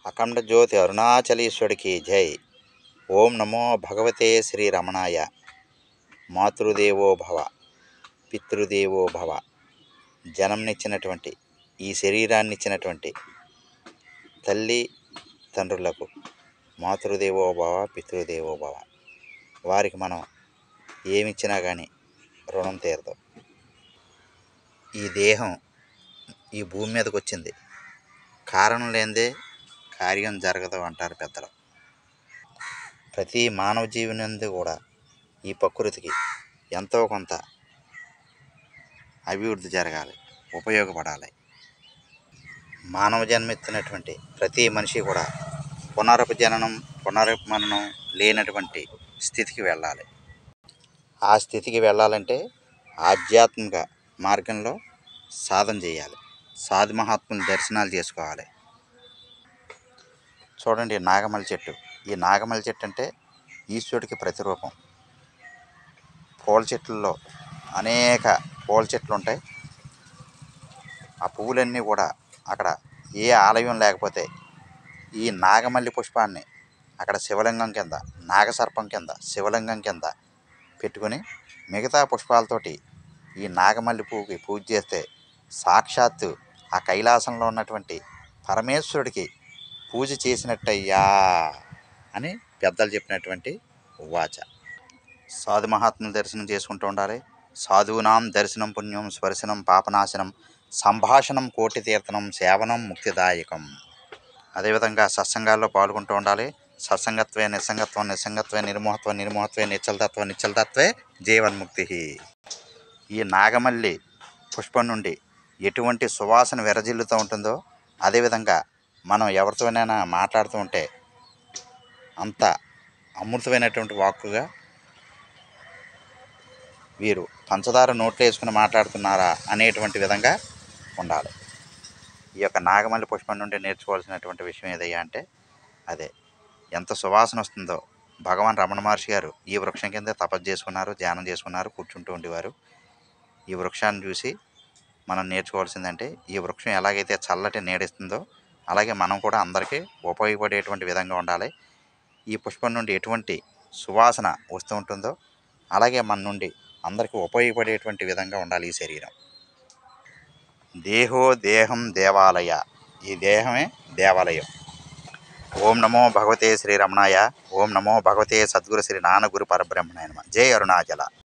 అఖండ జ్యోతి అరుణాచలీశ్వరుడికి జై ఓం నమో భగవతే శ్రీ రమణాయ మాతృదేవో భవ పితృదేవో భవ జనంనిచ్చినటువంటి ఈ శరీరాన్ని ఇచ్చినటువంటి తల్లి తండ్రులకు మాతృదేవో భవ పితృదేవో భవ వారికి మనం ఏమిచ్చినా కానీ రుణం తీరదు ఈ దేహం ఈ భూమి మీదకి వచ్చింది కారణం లేనిదే కార్యం జరగదు అంటారు పెద్దలు ప్రతి మానవ జీవి నుండి కూడా ఈ ప్రకృతికి ఎంతో కొంత అభివృద్ధి జరగాలి ఉపయోగపడాలి మానవ జన్మెత్తినటువంటి ప్రతి మనిషి కూడా పునరుపజననం పునరుమరణం లేనటువంటి స్థితికి వెళ్ళాలి ఆ స్థితికి వెళ్ళాలంటే ఆధ్యాత్మిక మార్గంలో సాధన చేయాలి సాధు మహాత్ముల దర్శనాలు చేసుకోవాలి చూడండి నాగమల్లి చెట్టు ఈ నాగమల్లి చెట్టు అంటే ఈశ్వరుడికి ప్రతిరూపం పూల చెట్లలో అనేక పూల చెట్లు ఉంటాయి ఆ పువ్వులన్నీ కూడా అక్కడ ఏ ఆలయం లేకపోతే ఈ నాగమల్లి పుష్పాన్ని అక్కడ శివలింగం కింద నాగసర్పం కింద శివలింగం కింద పెట్టుకొని మిగతా పుష్పాలతోటి ఈ నాగమల్లి పువ్వుకి పూజ చేస్తే సాక్షాత్తు ఆ కైలాసంలో ఉన్నటువంటి పరమేశ్వరుడికి పూజ చేసినట్టయ్యా అని పెద్దలు చెప్పినటువంటి వాచ సాధు మహాత్ముల దర్శనం చేసుకుంటూ ఉండాలి సాధువునాం దర్శనం పుణ్యం స్పర్శనం పాపనాశనం సంభాషణం కోటి తీర్థనం సేవనం ముక్తిదాయకం అదేవిధంగా సత్సంగాల్లో పాల్గొంటూ ఉండాలి సత్సంగత్వే నిస్సంగత్వం నిస్సంగత్వే నిర్మోహత్వం నిర్మోహత్వే నిశ్చలతత్వ నిశ్చలతత్వే జీవన్ముక్తి ఈ నాగమల్లి పుష్పం నుండి ఎటువంటి సువాసన విరజిల్లుతూ ఉంటుందో అదేవిధంగా మనం ఎవరితోనైనా మాట్లాడుతూ ఉంటే అంత అమృతమైనటువంటి వాక్కుగా వీరు పంచదార నోట్లో వేసుకుని మాట్లాడుతున్నారా అనేటువంటి విధంగా ఉండాలి ఈ యొక్క నాగమల్లి పుష్పం నుండి నేర్చుకోవాల్సినటువంటి విషయం ఏదయ్యా అంటే అదే ఎంత సువాసన వస్తుందో భగవాన్ రమణ మహర్షి గారు ఈ వృక్షం కింద తపస్సు చేసుకున్నారు ధ్యానం చేసుకున్నారు కూర్చుంటూ ఉండేవారు ఈ వృక్షాన్ని చూసి మనం నేర్చుకోవాల్సిందంటే ఈ వృక్షం ఎలాగైతే చల్లటి నీడిస్తుందో అలాగే మనం కూడా అందరికీ ఉపయోగపడేటువంటి విధంగా ఉండాలి ఈ పుష్పం నుండి ఎటువంటి సువాసన వస్తూ ఉంటుందో అలాగే మన నుండి అందరికీ ఉపయోగపడేటువంటి విధంగా ఉండాలి ఈ శరీరం దేహో దేహం దేవాలయ ఈ దేహమే దేవాలయం ఓం నమో భగవతే శ్రీ రమణాయ ఓం నమో భగవతే సద్గురు శ్రీ నానగురు పరబ్రహ్మణాయ నమః జై అరుణాచల